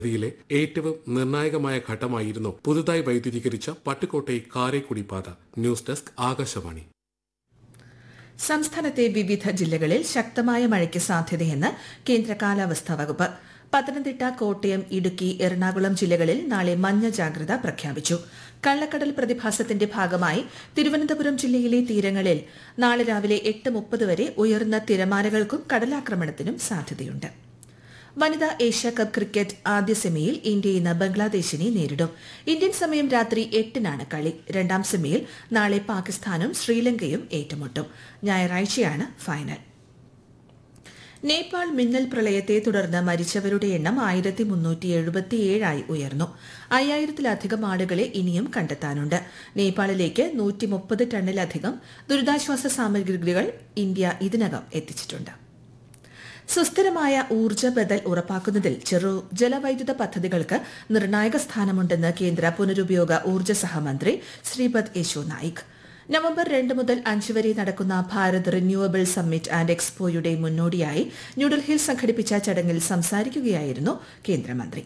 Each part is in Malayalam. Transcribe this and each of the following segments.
യിലെ ഏറ്റവും നിർണായകമായ ഘട്ടമായിരുന്നു പുതുതായി വൈദ്യുതീകരിച്ച പട്ടുകോട്ടൈ കാരേക്കുടി പാത ന്യൂസ് ഡെസ്ക് ആകാശവാണി സംസ്ഥാനത്തെ വിവിധ ജില്ലകളിൽ ശക്തമായ മഴയ്ക്ക് സാധ്യതയെന്ന് കേന്ദ്ര കാലാവസ്ഥാ വകുപ്പ് പത്തനംതിട്ട കോട്ടയം ഇടുക്കി എറണാകുളം ജില്ലകളിൽ നാളെ മഞ്ഞ ജാഗ്രത പ്രഖ്യാപിച്ചു കള്ളക്കടൽ പ്രതിഭാസത്തിന്റെ ഭാഗമായി തിരുവനന്തപുരം ജില്ലയിലെ തീരങ്ങളിൽ നാളെ രാവിലെ എട്ട് മുപ്പത് വരെ ഉയർന്ന തിരമാലകൾക്കും കടലാക്രമണത്തിനും സാധ്യതയുണ്ട് വനിതാ ഏഷ്യ കപ്പ് ക്രിക്കറ്റ് ആദ്യ സെമിയിൽ ഇന്ത്യ ഇന്ന് ബംഗ്ലാദേശിനെ നേരിടും ഇന്ത്യൻ സമയം രാത്രി എട്ടിനാണ് കളി രണ്ടാം സെമിയിൽ നാളെ പാകിസ്ഥാനും ശ്രീലങ്കയും ഏറ്റുമുട്ടും ഞായറാഴ്ചയാണ് ഫൈനൽ നേപ്പാൾ മിന്നൽ പ്രളയത്തെ തുടർന്ന് മരിച്ചവരുടെ എണ്ണം ആയിരത്തി മുന്നൂറ്റി എഴുപത്തിയേഴായി ഉയർന്നു അയ്യായിരത്തിലധികം ആളുകളെ ഇനിയും കണ്ടെത്താനുണ്ട് നേപ്പാളിലേക്ക് നൂറ്റി മുപ്പത് ടണ്ണിലധികം ദുരിതാശ്വാസ സാമഗ്രികൾ ഇന്ത്യ ഇതിനകം എത്തിച്ചിട്ടുണ്ട് സുസ്ഥിരമായ ഊർജ്ജ ബദൽ ഉറപ്പാക്കുന്നതിൽ ചെറു ജലവൈദ്യുത പദ്ധതികൾക്ക് നിർണായക സ്ഥാനമുണ്ടെന്ന് കേന്ദ്ര പുനരുപയോഗ ഊർജ്ജ സഹമന്ത്രി ശ്രീപദ് യേശോ നായിക് നവംബർ രണ്ട് മുതൽ അഞ്ച് വരെ നടക്കുന്ന ഭാരത് റിന്യൂവബിൾ സമ്മിറ്റ് ആൻഡ് എക്സ്പോയുടെ മുന്നോടിയായി ന്യൂഡൽഹിയിൽ സംഘടിപ്പിച്ച ചടങ്ങിൽ സംസാരിക്കുകയായിരുന്നു കേന്ദ്രമന്ത്രി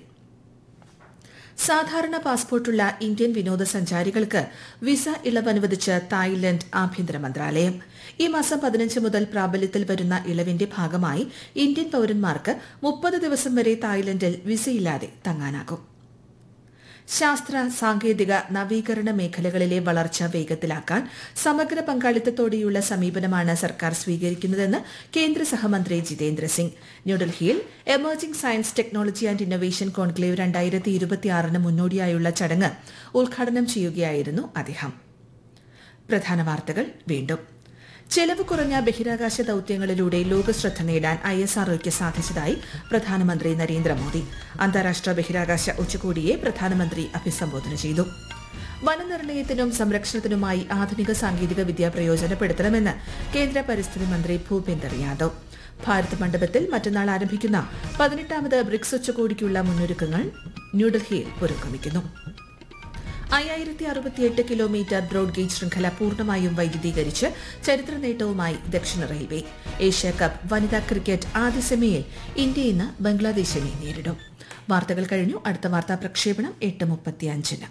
സാധാരണ പാസ്പോർട്ടുള്ള ഇന്ത്യൻ വിനോദസഞ്ചാരികൾക്ക് വിസ ഇളവ് അനുവദിച്ച് തായ്ലൻഡ് ആഭ്യന്തര മന്ത്രാലയം ഈ മാസം പതിനഞ്ച് മുതൽ പ്രാബല്യത്തിൽ വരുന്ന ഇളവിന്റെ ഭാഗമായി ഇന്ത്യൻ പൌരന്മാർക്ക് മുപ്പത് ദിവസം വരെ തായ്ലൻഡിൽ വിസയില്ലാതെ തങ്ങാനാകും ശാസ്ത്ര സാങ്കേതിക നവീകരണ മേഖലകളിലെ വളർച്ച വേഗത്തിലാക്കാൻ സമഗ്ര പങ്കാളിത്തത്തോടെയുള്ള സമീപനമാണ് സർക്കാർ സ്വീകരിക്കുന്നതെന്ന് കേന്ദ്ര സഹമന്ത്രി ജിതേന്ദ്ര സിംഗ് ന്യൂഡൽഹിയിൽ emerging science technology and innovation conclave രണ്ടായിരത്തി ഇരുപത്തിയാറിന് മുന്നോടിയായുള്ള ചടങ്ങ് ഉദ്ഘാടനം ചെയ്യുകയായിരുന്നു അദ്ദേഹം പ്രധാന വാർത്തകൾ വീണ്ടും ചെലവ് കുറഞ്ഞ ബഹിരാകാശ ദൌത്യങ്ങളിലൂടെ ലോകശ്രദ്ധ നേടാൻ ഐ എസ് ആർഒയ്ക്ക് സാധിച്ചതായി പ്രധാനമന്ത്രി നരേന്ദ്രമോദി അന്താരാഷ്ട്ര ബഹിരാകാശ ഉച്ചകോടിയെ പ്രധാനമന്ത്രി അഭിസംബോധന ചെയ്തു വനനിർണയത്തിനും സംരക്ഷണത്തിനുമായി ആധുനിക സാങ്കേതിക വിദ്യ പ്രയോജനപ്പെടുത്തണമെന്ന് കേന്ദ്ര പരിസ്ഥിതി മന്ത്രി ഭൂപേന്ദർ യാദവ് ഭാരത് മണ്ഡപത്തിൽ മറ്റന്നാൾ ആരംഭിക്കുന്ന പതിനെട്ടാമത് ബ്രിക്സ് ഉച്ചകോടിക്കുള്ള മുന്നൊരുക്കങ്ങൾ ന്യൂഡൽഹിയിൽ പുരോഗമിക്കുന്നു അയ്യായിരത്തി അറുപത്തിയെട്ട് കിലോമീറ്റർ ബ്രോഡ് ഗേജ് ശൃംഖല പൂർണ്ണമായും വൈദ്യുതീകരിച്ച് ചരിത്ര നേട്ടവുമായി ദക്ഷിണ റെയിൽവേ ഏഷ്യ കപ്പ് വനിതാ ക്രിക്കറ്റ് ആദ്യ സെമിയിൽ ഇന്ത്യ ഇന്ന് ബംഗ്ലാദേശിനെ നേരിടും വാർത്തകൾ കഴിഞ്ഞു അടുത്ത വാർത്താ പ്രക്ഷേപണം എട്ട് മുപ്പത്തിയഞ്ചിന്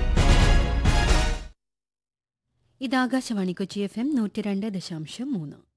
ഇത് ആകാശവാണി കൊച്ചി എഫ് എം നൂറ്റി രണ്ട് ദശാംശം മൂന്ന്